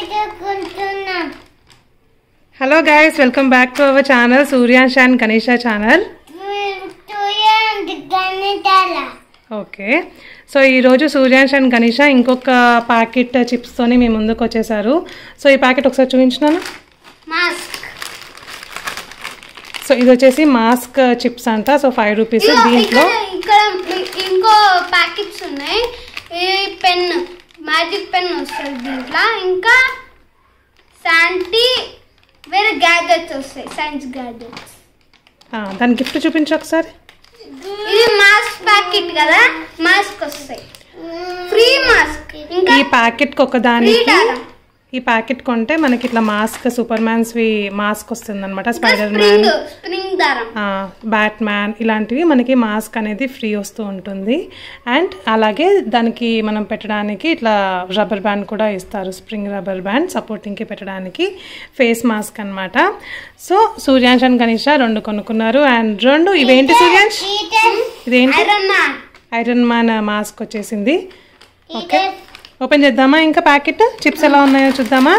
చదువుకుంటున్నాం hello guys welcome back to our channel Suryansh and Kanisha channel గణితాల okay so ఈరోజు Suryansh and Ganesha ఇంకొక ప్యాకెట్ చిప్స్తోని మీ ముందుకు వచ్చేసారు సో ఈ ప్యాకెట్ ఒకసారి చూపించినాను మాస్క్ సో ఇది వచ్చేసి మాస్క్ చిప్స్ అంట సో ఫైవ్ రూపీస్ దీంట్లో ఇక్కడ ఇంకో ప్యాకెట్స్ ఉన్నాయి ఈ పెన్ మ్యాజిక్ పెన్ వస్తుంది దీంట్లో ఇంకా శాంటీ వేరే గ్యాజెట్స్ వస్తాయి సైన్స్ గ్యాజెట్స్ ఆ, దాని గిఫ్ట్ చూపించు ఒకసారి ఇది మాస్క్ ప్యాకెట్ కదా మాస్క్ వస్తాయి ఫ్రీ మాస్క్ ఇంకా ఈ ప్యాకెట్ ఒక దానికి ఫ్రీ దారం. ఈ ప్యాకెట్ కొంటే మనకి ఇట్లా మాస్క్ సూపర్ మ్యాన్స్ వి మాస్క్ వస్తుంది అనమాట స్పైడర్ స్ప్రింగ్ మ్యాన్ స్ప్రింగ్ దారం బ్యాట్ మ్యాన్ ఇలాంటివి మనకి మాస్క్ అనేది ఫ్రీ వస్తూ ఉంటుంది అండ్ అలాగే దానికి మనం పెట్టడానికి ఇట్లా రబ్బర్ బ్యాండ్ కూడా ఇస్తారు స్ప్రింగ్ రబ్బర్ బ్యాండ్ సపోర్టింగ్కి పెట్టడానికి ఫేస్ మాస్క్ అన్నమాట సో సూర్యాంశ్ అండ్ గణేష రెండు కొనుక్కున్నారు అండ్ రెండు ఇవేంటి సూర్యాంశ్ ఇదేంటి Iron Man Iron Man mask వచ్చేసింది ఓకే ఓపెన్ చేద్దామా ఇంకా ప్యాకెట్ చిప్స్ ఎలా ఉన్నాయో చూద్దామా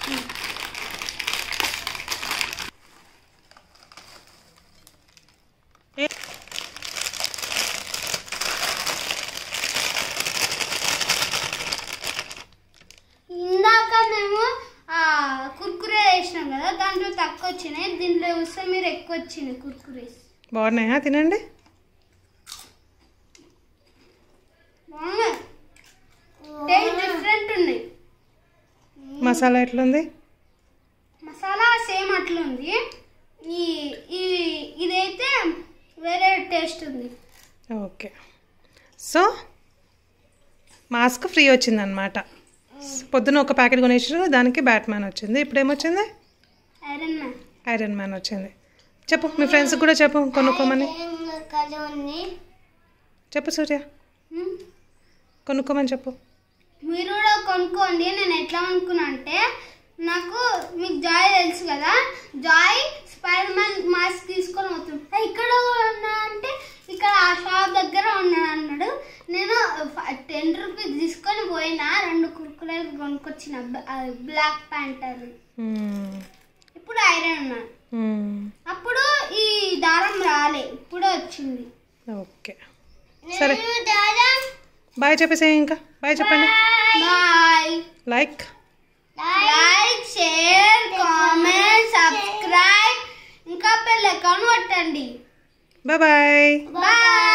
ఇందాక మేము ఆ, కుర్కురే వేసినాం కదా దాంట్లో తక్కువ వచ్చినాయి దీంట్లో చూస్తే మీరు ఎక్కువ వచ్చినాయి కుర్కురేస్ బాగున్నాయా తినండి బాగున్నాయి టేస్ట్ డిఫరెంట్ ఉన్నాయి మసాలా ఎట్లుంది మసాలా సేమ్ అట్లుంది ఈ ఈ ఇదైతే వేరే టేస్ట్ ఉంది ఓకే సో మాస్క్ ఫ్రీ వచ్చిందనమాట పొద్దున ఒక ప్యాకెట్ కొనేసారు దానికి బ్యాట్ మ్యాన్ వచ్చింది ఇప్పుడు ఏమొచ్చింది ఐరన్ మ్యాన్ ఐరన్ మ్యాన్ వచ్చింది చెప్పు మీ ఫ్రెండ్స్కి కూడా చెప్పు కొనుక్కోమని చెప్పు సూర్య కొనుక్కోమని చెప్పు మీరు కూడా కొనుక్కోండి నేను ఎట్లా అనుకున్నా అంటే నాకు మీకు జాయ్ తెలుసు కదా జాయ్ స్పైడర్ మ్యాన్ మాస్క్ తీసుకొని పోతుంది "ఆ, ఇక్కడ ఉన్నా అంటే ఇక్కడ ఆ షాప్ దగ్గర ఉన్నాడు అన్నాడు నేను టెన్ రూపీస్ తీసుకొని పోయినా రెండు కుర్కురేలు కొనుక్కొచ్చిన బ్లాక్ ప్యాంటర్ మ్మ్. ఇప్పుడు ఐరన్ ఉన్నాను మ్మ్. అప్పుడు ఈ దారం రాలే ఇప్పుడే వచ్చింది ఓకే సరే బాయ్ చెప్పేసే ఇంకా బాయ్ చెప్పండి bye like like share comment subscribe ఇంకా బెల్ ఐకాన్ కొట్టండి బాయ్ బాయ్ బాయ్